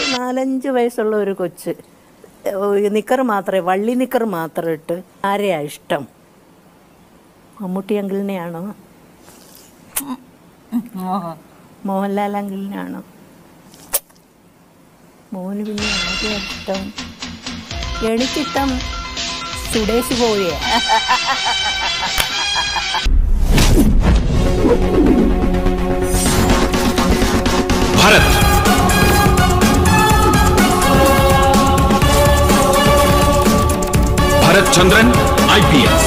നാലഞ്ച് വയസ്സുള്ള ഒരു കൊച്ച് നിക്കർ മാത്രമേ വള്ളി നിക്കർ മാത്രം ഇട്ട് ആരെയാ ഇഷ്ടം മമ്മൂട്ടി അങ്കിളിനെയാണോ മോഹൻലാൽ അങ്കിളിനാണോ മോന് പിന്നെ ആരെയാ ഇഷ്ടം എനിക്കിഷ്ടം സുടേഷ് പോയേ भारत भरत चंद्रन आईपीएस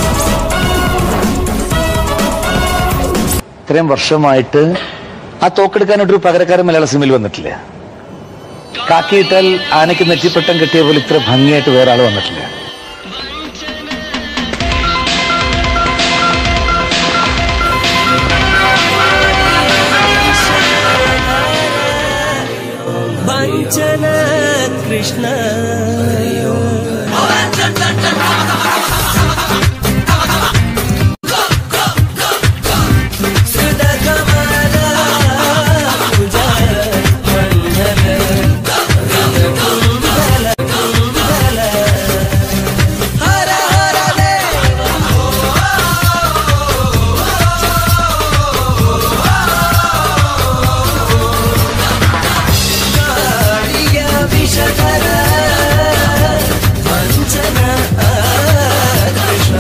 ഇത്രയും വർഷമായിട്ട് ആ തോക്കെടുക്കാനായിട്ടൊരു പകരക്കാരൻ മലയാള സിനിമയിൽ വന്നിട്ടില്ല കാക്കിയിട്ടാൽ ആനയ്ക്ക് നെറ്റിപ്പട്ടം കെട്ടിയ പോലെ ഇത്ര ഭംഗിയായിട്ട് വേറെ ആൾ വന്നിട്ടില്ല വഞ്ചന കൃഷ്ണ വിഷധര വഞ്ചന കൃഷ്ണ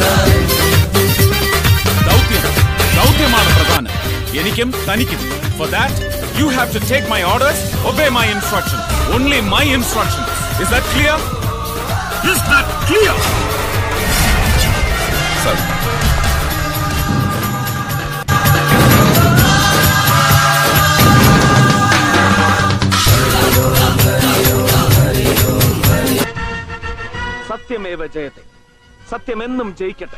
ദൗത്യം ദൗത്യമാണ് പ്രധാനം എനിക്കും തനിക്കും for that you have to take my orders obey my instruction only my instruction is that clear is that clear sir സത്യമേവ ജയത്തെ സത്യമെന്നും ജയിക്കട്ടെ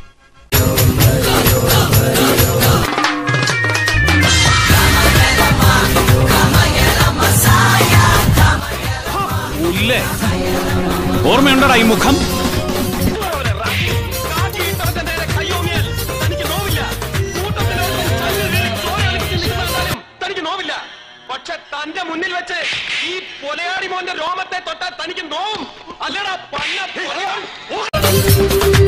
ഉല്ലേ ഓർമ്മയുണ്ടടാ ഈ മുഖം തനിക്ക് നോവില്ല പക്ഷെ തന്റെ മുന്നിൽ വെച്ച് ഈ പൊലയാടി മോന്റെ രോമത്തെ തൊട്ടാൽ തനിക്ക് നോവും അല്ലടാ പന്ന പൊലയാടി ഓ!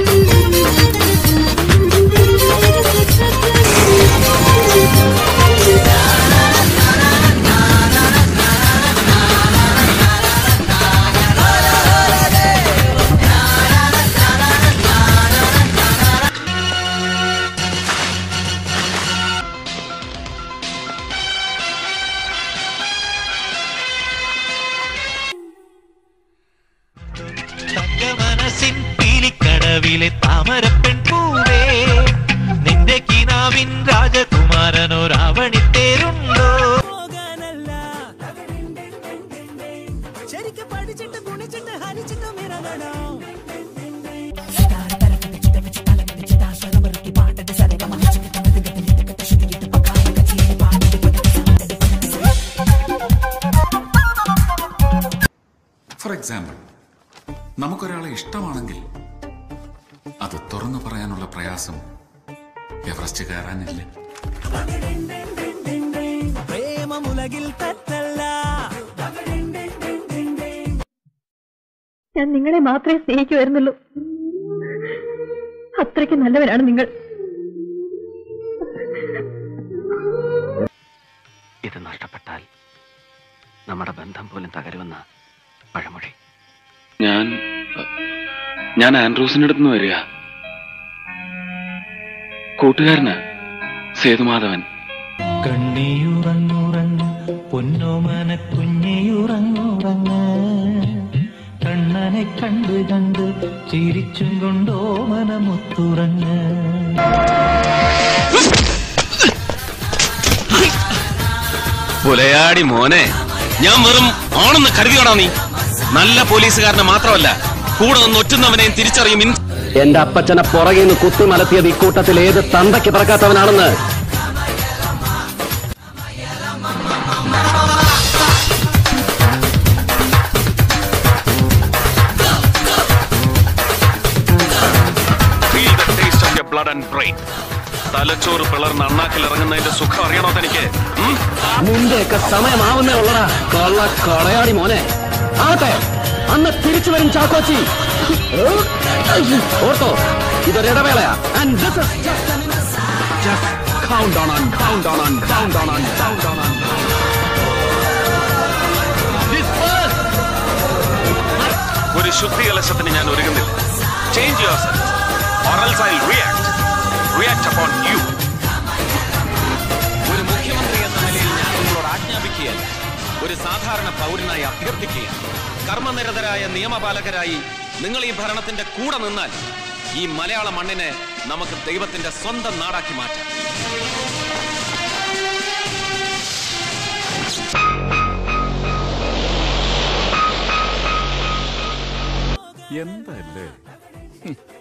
തങ്കമനസിൻ പീലിക്കടവിലെ താമരപ്പെൺ പൂവേ നിന്റെ കിനാവിൻ രാജകുമാരനോ രാവണിത്തേരുണ്ടോ പോകാനല്ല ശരിക്കും പഠിച്ചിട്ട് ഗുണിച്ചിട്ട് ഹരിച്ചിട്ടും ഇറങ്ങണം ഫോർ എക്സാമ്പിൾ നമുക്കൊരാളെ ഇഷ്ടമാണെങ്കിൽ അത് തുറന്നു പറയാനുള്ള പ്രയാസം എവറസ്റ്റ് കയറാനില്ല പ്രേമമുലകിൽ തെറ്റല്ല ഞാൻ നിങ്ങളെ മാത്രമേ സ്നേഹിക്കുമായിരുന്നുള്ളൂ അത്രയ്ക്ക് നല്ലവരാണ് നിങ്ങൾ ഇത് നഷ്ടപ്പെട്ടാൽ നമ്മുടെ ബന്ധം പോലും തകരുമെന്ന പഴമൊഴി ഞാൻ ഞാൻ ആൻഡ്രൂസിന്റെ അടുത്ത് നിന്ന് വരിക കൂട്ടുകാരനാ സേതുമാധവൻ കണ്ണിയുറങ്ങുറങ്ങ് പൊന്നോമന കുഞ്ഞിയുറങ്ങുറങ്ങ് കണ്ണനെ കണ്ട് കണ്ട് ചിരിച്ചും കൊണ്ടോ മനമുത്തുറങ്ങ് പുലയാടി മോനെ ഞാൻ വെറും ആണെന്ന് കരുതിയോടാ നീ നല്ല പോലീസുകാരനെ മാത്രമല്ല കൂടെ നിന്ന് ഒറ്റുന്നവനെയും തിരിച്ചറിയും ഇൻ- എന്റെ അപ്പച്ചനെ പുറകിൽ നിന്ന് കുത്തി മലത്തിയത് ഇക്കൂട്ടത്തിൽ ഏത് തന്തയ്ക്ക് പിറക്കാത്തവനാണെന്ന് Feel the taste of your blood and brain. തലച്ചോറ് പിളർന്ന് അണ്ണാക്കിൽ ഇറങ്ങുന്നതിന്റെ സുഖം അറിയണോ തനിക്ക് ഉം? നിന്റെയൊക്കെ സമയമാവുന്നേ ഉള്ളടാ കൊള്ള കൊളയാടി മോനെ ആകട്ടെ അന്ന് തിരിച്ചു വരും ചാക്കോച്ചി ഓർത്തോ ഇതൊരു ഇടവേളയാ and this is just an innocent- just count down on count down on count down on count down on Disperse! ഒരു ശുദ്ധികലശത്തിന് ഞാൻ ഒരുങ്ങുന്നില്ല change yourself or else I'll react react upon you ഒരു മുഖ്യമന്ത്രി എന്ന നിലയിൽ ഞാൻ നിങ്ങളോട് ആജ്ഞാപിക്കുകയല്ല ഒരു സാധാരണ പൗരനായി അഭ്യർത്ഥിക്കുകയാണ് കർമ്മനിരതരായ നിയമപാലകരായി നിങ്ങൾ ഈ ഭരണത്തിന്റെ കൂടെ നിന്നാൽ ഈ മലയാള മണ്ണിനെ നമുക്ക് ദൈവത്തിന്റെ സ്വന്തം നാടാക്കി മാറ്റാം എന്തല്ലേ